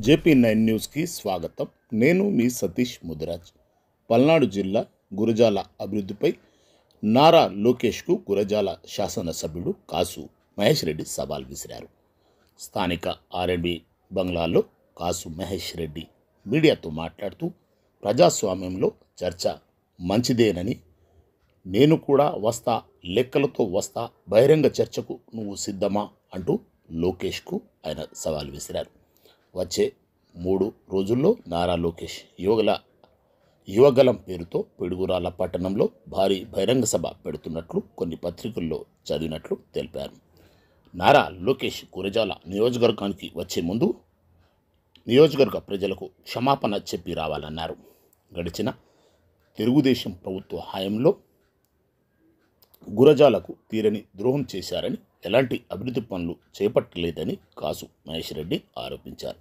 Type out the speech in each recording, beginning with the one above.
JP nine న్యూస్కి స్వాగతం నేను మీ సతీష్ ముదిరాజ్ పల్నాడు జిల్లా గురజాల అభివృద్ధిపై నారా లోకేష్కు గురజాల శాసనసభ్యుడు కాసు మహేష్ రెడ్డి సవాల్ విసిరారు స్థానిక ఆర్ఎండ్బి బంగ్లాలో కాసు మహేష్ రెడ్డి మీడియాతో మాట్లాడుతూ ప్రజాస్వామ్యంలో చర్చ మంచిదేనని నేను కూడా వస్తా లెక్కలతో వస్తా బహిరంగ చర్చకు నువ్వు సిద్ధమా అంటూ లోకేష్కు ఆయన సవాల్ విసిరారు వచ్చే మూడు రోజుల్లో నారా లోకేష్ యువగల యువగలం పేరుతో పిడుగురాల పట్టణంలో భారీ బహిరంగ సభ పెడుతున్నట్లు కొన్ని పత్రికల్లో చదివినట్లు తెలిపారు నారా లోకేష్ గురజాల నియోజకవర్గానికి వచ్చే ముందు నియోజకవర్గ ప్రజలకు క్షమాపణ చెప్పి రావాలన్నారు గడిచిన తెలుగుదేశం ప్రభుత్వ హయాంలో గురజాలకు తీరని ద్రోహం చేశారని ఎలాంటి అభివృద్ధి పనులు చేపట్టలేదని కాసు మహేష్ రెడ్డి ఆరోపించారు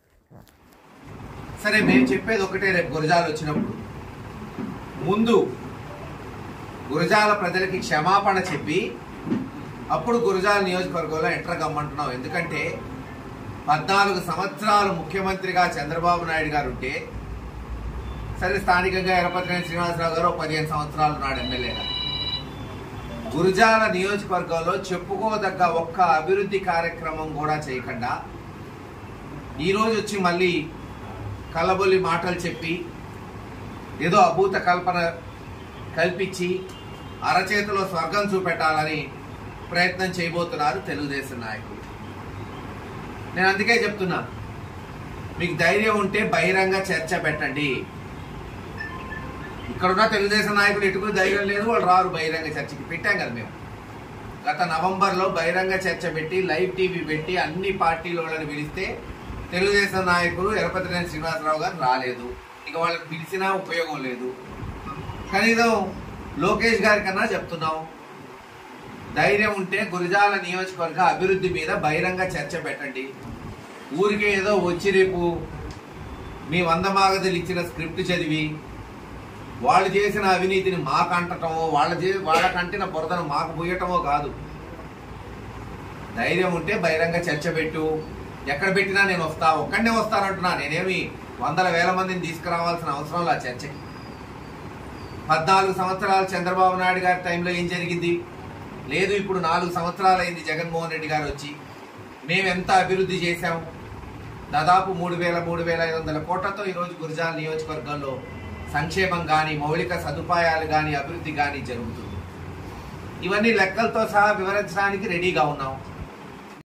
సరే మేము చెప్పేది ఒకటే రేపు గురజాల వచ్చినప్పుడు ముందు గురజాల ప్రజలకి క్షమాపణ చెప్పి అప్పుడు గురజాల నియోజకవర్గంలో ఎంటర్ కమ్మంటున్నాం ఎందుకంటే పద్నాలుగు సంవత్సరాలు ముఖ్యమంత్రిగా చంద్రబాబు నాయుడు గారు ఉంటే సరే స్థానికంగా ఎరపతినేని శ్రీనివాసరావు గారు ఒక పదిహేను సంవత్సరాలు ఉన్నాడు ఎమ్మెల్యేగా గురజాల నియోజకవర్గంలో చెప్పుకోదగ్గ ఒక్క అభివృద్ధి కార్యక్రమం కూడా చేయకుండా ఈరోజు వచ్చి మళ్ళీ కళ్ళబొల్లి మాటలు చెప్పి ఏదో అభూత కల్పన కల్పించి అరచేతిలో స్వర్గం చూపెట్టాలని ప్రయత్నం చేయబోతున్నారు తెలుగుదేశం నాయకులు నేను అందుకే చెప్తున్నా మీకు ధైర్యం ఉంటే బహిరంగ చర్చ పెట్టండి ఇక్కడున్న తెలుగుదేశం నాయకులు ఎటుకు ధైర్యం లేదు వాళ్ళు రారు బహిరంగ చర్చకి పెట్టాం కదా మేము గత నవంబర్లో బహిరంగ చర్చ పెట్టి లైవ్ టీవీ పెట్టి అన్ని పార్టీల వాళ్ళని పిలిస్తే తెలుగుదేశం నాయకులు ఎరపతినేని శ్రీనివాసరావు గారు రాలేదు ఇక వాళ్ళకి పిలిచినా ఉపయోగం లేదు కనీసం లోకేష్ గారి కన్నా చెప్తున్నాం ధైర్యం ఉంటే గురిజాల నియోజకవర్గ అభివృద్ధి మీద బహిరంగ చర్చ పెట్టండి ఊరికే ఏదో వచ్చి రేపు మీ వంద మాగదులు ఇచ్చిన స్క్రిప్ట్ చదివి వాళ్ళు చేసిన అవినీతిని మాకు అంటటమో వాళ్ళ చే- వాళ్ళకంటిన బురదను మాకు పోయటమో కాదు ధైర్యం ఉంటే బహిరంగ చర్చ పెట్టు ఎక్కడ పెట్టినా నేను వస్తా ఒక్కడనే వస్తానంటున్నా నేనేమి వందల వేల మందిని తీసుకురావాల్సిన అవసరం లేదు ఆ చర్చకి పద్నాలుగు సంవత్సరాలు చంద్రబాబు నాయుడు గారి టైంలో ఏం జరిగింది లేదు ఇప్పుడు నాలుగు సంవత్సరాలు అయింది జగన్మోహన్ రెడ్డి గారు వచ్చి మేము ఎంత అభివృద్ధి చేశాం దాదాపు మూడు వేల మూడు వేల ఐదు వందల కోట్లతో ఈరోజు గురజాల నియోజకవర్గంలో సంక్షేమం కానీ మౌలిక సదుపాయాలు కానీ అభివృద్ధి కానీ జరుగుతుంది ఇవన్నీ లెక్కలతో సహా వివరించడానికి రెడీగా ఉన్నాం